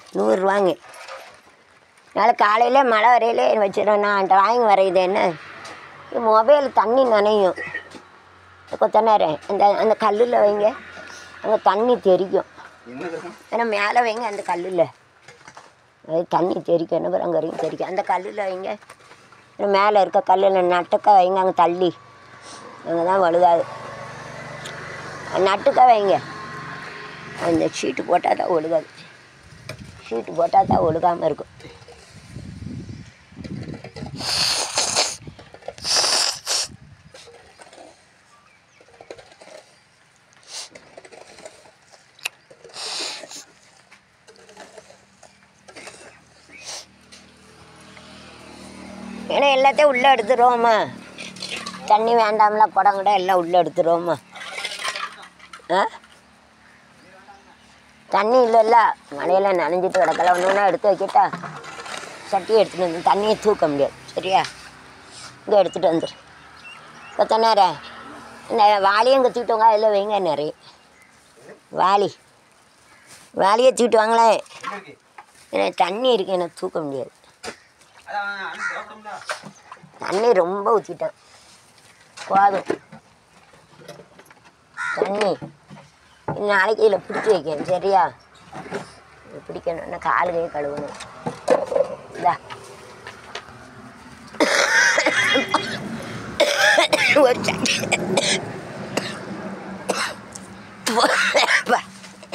நூறுரூவாங்க நாளை காலையில் மழை வரையிலே வச்சிடறேன் நான் டிராயிங் வரையுது என்ன மொபைல் தண்ணி நனையும் கொத்தனாரே அந்த அந்த கல்லில் வைங்க அங்கே தண்ணி தெரிக்கும் என்னது ஏன்னா மேலே வைங்க அந்த கல்லில் அது தண்ணி தெரிக்கும் என்ன அங்கே வரைக்கும் தெரிக்கும் அந்த கல்லில் வைங்க இன்னும் மேலே இருக்க கல்லில் நட்டுக்க வைங்க அங்கே தள்ளி அங்கே தான் வழுகாது நட்டுக்க வைங்க அந்த ஷீட்டு போட்டால் தான் ஒழுகாது ஷீட்டு போட்டால் தான் ஒழுகாமல் இருக்கும் ஏன்னா எல்லாத்தையும் உள்ளே எடுத்துருவோம்மா தண்ணி வேண்டாம்ல குடம் கூட எல்லாம் உள்ளே எடுத்துருவோம்மா ஆ தண்ணி இல்லைல்ல மழையில் நனைஞ்சிட்டு கிடக்கல ஒன்று ஒன்றா எடுத்து வைக்கிட்டா சட்டியை எடுத்துகிட்டு வந்து தண்ணியை தூக்க முடியாது சரியா இங்கே எடுத்துகிட்டு வந்துடு கொத்தனாரே இந்த வாளியும் கற்றுக்கிட்டவங்க அதில் வைங்க நிறைய வாளி வாளியை தூக்கிட்டு வாங்களேன் எனக்கு தண்ணி இருக்கு எனக்கு தூக்க முடியாது தண்ணி ரொம்ப ஊற்றிட்டேன் போதும் தண்ணி இன்னும் நாளைக்கு இதில் பிடிச்சி வைக்கணும் சரியா இது பிடிக்கணும்னா கால் கை கழுவணும் இந்தா ஒரு சட்டி அப்பா.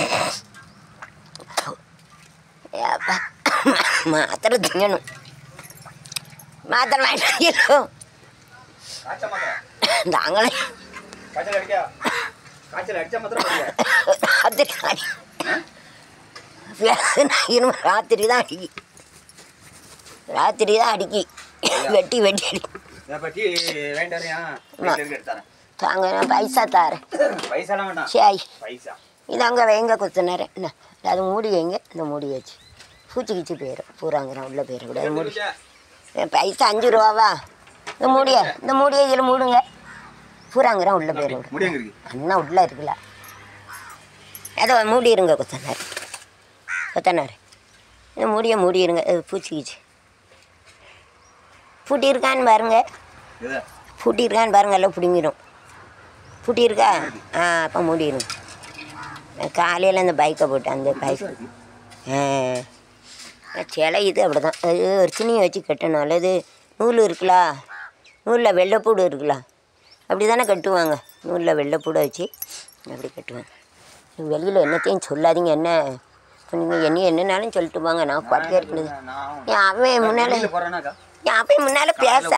ஏப்பா. மாத்திரை திங்கணும் மாத்திரை வாங்கிட்டு காய்ச்சல் மாத்திரை தாங்களே காய்ச்சல் அடிக்கா காய்ச்சல் அடிச்சா மாத்திரம் போடுங்க. ராத்திரி அடி இரும ராத்திரி தான் அடிக்கி ராத்திரி தான் அடிக்கி வெட்டி வெட்டி அடி இதை பற்றி வேண்டாம் வரையா வீட்டுல இருந்து எடுத்து தரேன் தாங்க நான் பைசா தாரேன் பைசாலாம் வேண்டாம் சரி பைசா இது அங்கே வைங்க குத்துனாரு என்ன அது மூடி வைங்க இந்த மூடி வச்சு பூச்சி கிச்சி போயிடும் பூராங்கிறோம் உள்ளே போயிடக்கூடாது மூடி என் பைசா அஞ்சு ரூபாவா இந்த மூடிய இந்த மூடியை இதில் மூடுங்க பூராங்கிறோம் உள்ளே போயிடும் முடியாங்க இருக்கு அண்ணா உள்ளே இருக்குல்ல ஏதோ மூடிடுங்க கொத்தனார் கொத்தனார் இந்த மூடியை மூடிடுங்க அது பூச்சிக்கிச்சு பூட்டி இருக்கான்னு பாருங்க இது பூட்டி இருக்கான்னு பாருங்க எல்லாம் பிடுங்கிடும் பூட்டி இருக்கா ஆ அப்போ மூடிடும் காலையில் அந்த பைக்கை போட்டு அந்த பைக் ஆ சிலை இது அப்படி தான் அது ஒரு துணியை வச்சு கட்டணும் அல்லது நூல் இருக்குல்ல நூலில் வெள்ளைப்பூடு இருக்குல்ல அப்படி தானே கட்டுவாங்க நூலில் வெள்ளைப்பூடை வச்சு அப்படி கட்டுவாங்க வெளியில் என்னத்தையும் சொல்லாதீங்க என்ன இப்போ நீங்கள் என்ன என்னன்னாலும் சொல்லிட்டு போங்க நான் பாட்டுக்கே இருக்குது நான் என் அவன் முன்னால் வெளியில போறேனாக்கா என் அவன் முன்னால் பேச